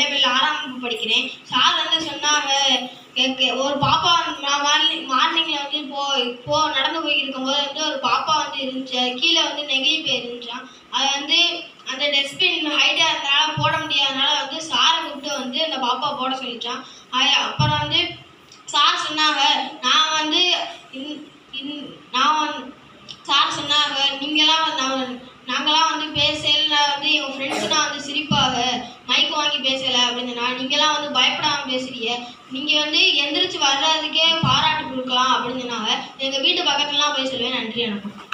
பிள்ளைமில்ல ஆறாம் வகுப்பு படிக்கிறேன் சார் வந்து சொன்னாங்க கே- கே- ஒரு பாப்பா நான் மார்னிங் மார்னிங்கில் வந்து போ போ நடந்து போய்கிட்டு இருக்கும்போது வந்து ஒரு பாப்பா வந்து இருந்துச்சு அது கீழே வந்து நெகிழி போய் இருந்துச்சான் அது வந்து அந்த டஸ்ட்பின் ஹைட்டாக இருந்தனால போட முடியாதனால வந்து சாரை கூப்பிட்டு வந்து அந்த பாப்பா போட சொல்லிச்சான் அது அப்புறம் வந்து சார் சொன்னாங்க நான் வந்து இந் இந் நான் வந்து சார் சொன்னாங்க நீங்களாம் நான் நாங்களாம் வந்து பேசல வந்து என் ஃப்ரெண்ட்ஸ்லாம் வந்து சிரிப்பாக மைக் வாங்கி பேசலை அப்படின்னு சொன்னா நீங்களாம் வந்து பயப்படாமல் பேசுறீங்க நீங்கள் வந்து எந்திரிச்சு வர்றதுக்கே பாராட்டு கொடுக்கலாம் அப்படின்னு சொன்னாங்க எங்கள் வீட்டு பக்கத்துலலாம் போய் சொல்லுவேன் நன்றி வணக்கம்